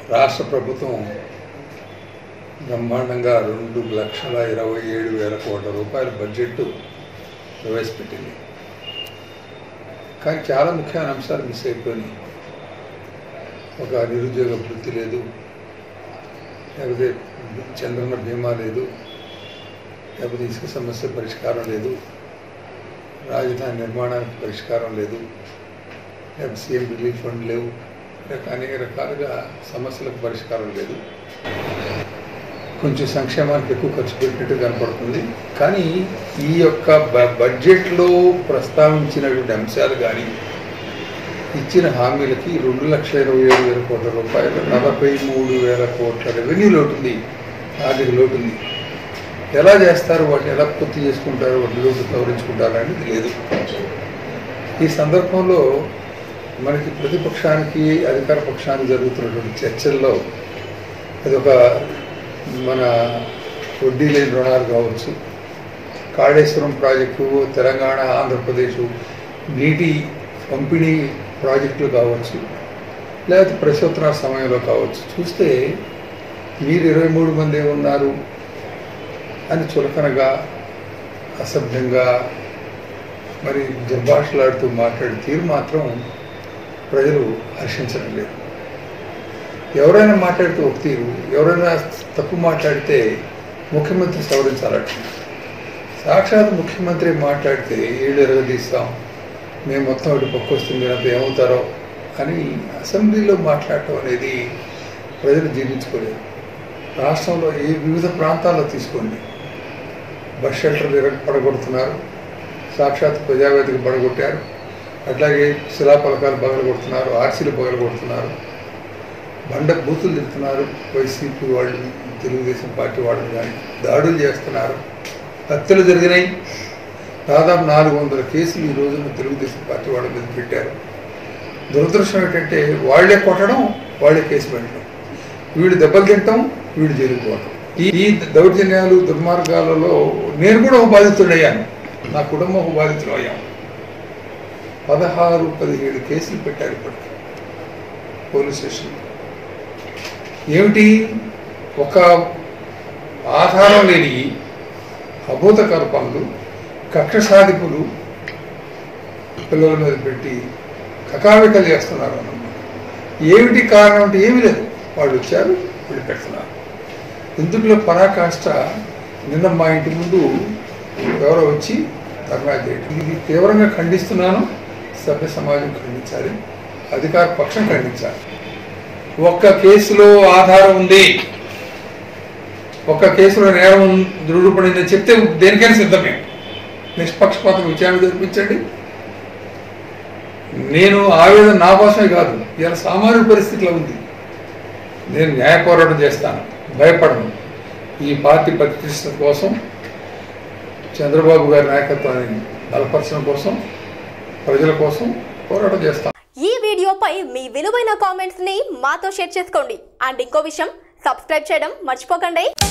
రాష్ట్ర ప్రభుత్వం బ్రహ్మాండంగా రెండు లక్షల ఇరవై ఏడు వేల కోట్ల రూపాయల బడ్జెట్ ప్రవేశపెట్టింది కానీ చాలా ముఖ్యమైన అంశాలు మిస్ అయిపోయినాయి ఒక నిరుద్యోగ వృత్తి లేదు లేకపోతే చంద్రన్న బీమా లేదు లేకపోతే ఇసుక సమస్య పరిష్కారం లేదు రాజధాని నిర్మాణానికి పరిష్కారం లేదు లేకపోతే సీఎం రిలీఫ్ ఫండ్ లేవు లేక అనేక రకాలుగా సమస్యలకు పరిష్కారం లేదు కొంచెం సంక్షేమానికి ఎక్కువ ఖర్చు పెట్టినట్టు కనపడుతుంది కానీ ఈ యొక్క బ- బడ్జెట్లో ప్రస్తావించినటువంటి అంశాలు కానీ ఇచ్చిన హామీలకి రెండు లక్షల ఇరవై ఏడు వేల కోట్ల రూపాయలు నలభై మూడు వేల కోట్ల రెవెన్యూ లోటు ఉంది ఆర్థిక లోటు ఉంది ఎలా చేస్తారు వాటిని ఎలా పూర్తి చేసుకుంటారు వాటి లోటు సవరించుకుంటారు అనేది లేదు ఈ సందర్భంలో మనకి ప్రతిపక్షానికి అధికార పక్షానికి జరుగుతున్నటువంటి చర్చల్లో అదొక మన వడ్డీ లేని రుణాలు కావచ్చు కాళేశ్వరం ప్రాజెక్టు తెలంగాణ ఆంధ్రప్రదేశ్ నీటి పంపిణీ ప్రాజెక్టులు కావచ్చు లేకపోతే ప్రసూత్ర సమయంలో కావచ్చు చూస్తే మీరు ఇరవై మూడు మంది ఉన్నారు అని చులకనగా అసభ్యంగా మరి దుర్భాషలాడుతూ మాట్లాడే తీరు మాత్రం ప్రజలు హర్షించడం లేదు ఎవరైనా మాట్లాడితే ఒక తీరు ఎవరైనా తప్పు మాట్లాడితే ముఖ్యమంత్రి సవరించాలట సాక్షాత్ ముఖ్యమంత్రి మాట్లాడితే ఏళ్ళు ఎరగదీస్తాం మేము మొత్తం ఇటు పక్క వస్తుంది మీరంతా ఏమవుతారో అని అసెంబ్లీలో మాట్లాడటం అనేది ప్రజలు జీర్ణించుకోలేరు రాష్ట్రంలో ఏ వివిధ ప్రాంతాల్లో తీసుకోండి బస్ షెల్టర్లు ఎరగ పడగొడుతున్నారు సాక్షాత్ ప్రజావేదిక పడగొట్టారు అట్లాగే శిలాపలకాలు పగలగొడుతున్నారు ఆర్సీలు పగలగొడుతున్నారు బండ బూతులు తిడుతున్నారు వైసీపీ వాళ్ళు తెలుగుదేశం పార్టీ వాళ్ళు కానీ దాడులు చేస్తున్నారు హత్యలు జరిగినాయి దాదాపు నాలుగు వందల కేసులు ఈ రోజున తెలుగుదేశం పార్టీ వాళ్ళ మీద పెట్టారు దురదృష్టం ఏంటంటే వాళ్ళే కొట్టడం వాళ్ళే కేసు పెట్టడం వీళ్ళు దెబ్బలు తింటాం వీళ్ళు జైలుకు పోవటం ఈ ఈ దౌర్జన్యాలు దుర్మార్గాలలో నేను కూడా ఒక బాధితుడయ్యాను నా కుటుంబం ఒక బాధితులు అయ్యాం పదహారు పదిహేడు కేసులు పెట్టారు ఇప్పటికి పోలీస్ స్టేషన్ ఏమిటి ఒక ఆధారం లేని అభూత కల్పనలు కక్ష సాధింపులు పిల్లల మీద పెట్టి కకావికలు చేస్తున్నారు అన్నమాట ఏమిటి కారణం అంటే ఏమీ లేదు వాళ్ళు వచ్చారు వీళ్ళు పెడుతున్నారు ఇందులో పరాకాష్ట నిన్న మా ఇంటి ముందు ఎవరో వచ్చి ధర్నా చేయటం ఇది తీవ్రంగా ఖండిస్తున్నాను సభ్య సమాజం ఖండించాలి అధికార పక్షం ఖండించాలి ఒక్క కేసులో ఆధారం ఉంది ఒక్క కేసులో నేరం దృఢపడిందని చెప్తే దేనికైనా సిద్ధమే నిష్పక్షపాత విచారణ జరిపించండి నేను ఆవేదన నా కోసమే కాదు ఇలా సామాన్య పరిస్థితిలో ఉంది నేను న్యాయ పోరాటం చేస్తాను భయపడను ఈ పార్టీ ప్రతిష్ట కోసం చంద్రబాబు గారి నాయకత్వాన్ని బలపరచడం కోసం ప్రజల కోసం పోరాటం చేస్తాను ఈ వీడియోపై మీ విలువైన కామెంట్స్ ని మాతో షేర్ చేసుకోండి అండ్ ఇంకో విషయం సబ్స్క్రైబ్ చేయడం మర్చిపోకండి